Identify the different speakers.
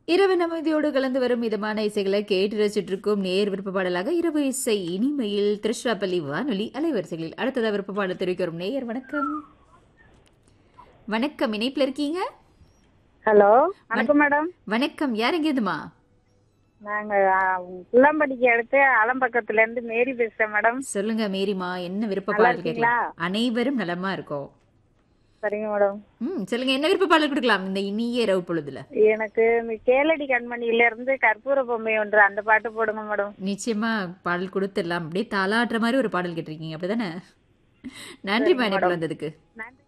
Speaker 1: இரவு நமதியோடு கலந்து வரும் மிதமான இசைகளை கேட்டு ரசிச்சுட்டு இருக்கும் நேர் விருப்ப பாடலாக இரவு இசை இனிமையில் திருச்சிராப்பள்ளி வானொலி அலைவரிசைகளில் அடுத்ததா விருப்ப பாடல் தெரிவிக்க வரும் நேயர் வணக்கம் வணக்கம் இணைப்புல இருக்கீங்க
Speaker 2: ஹலோ வணக்கம் மேடம்
Speaker 1: வணக்கம் யார் எங்கேருந்துமா
Speaker 2: நாங்க புள்ளம்படிக்கு அடுத்து அலம்பக்கத்துல இருந்து மேரி பேசுறேன் மேடம்
Speaker 1: சொல்லுங்க மேரிமா என்ன விருப்ப
Speaker 2: நல்லா
Speaker 1: பாடல் கேட்கலாம்
Speaker 2: இருக்கீங்களா?
Speaker 1: அனைவரும் நலமா இருக்கோம்
Speaker 2: சரிங்க மேடம்
Speaker 1: ம் சொல்லுங்க என்ன விருப்ப பாடல் கொடுக்கலாம் இந்த இனிய இரவு பொழுதுல
Speaker 2: எனக்கு இந்த கேளடி கண்மணியில இருந்து கற்பூர பொம்மை ஒன்று அந்த பாட்டு போடுங்க மேடம்
Speaker 1: நிச்சயமா பாடல் கொடுத்துடலாம் அப்படியே தாளாட்டுற மாதிரி ஒரு பாடல் கேட்டிருக்கீங்க அப்படிதானே நன்றிமா இணைப்பு வந்ததுக்கு
Speaker 2: நன்றி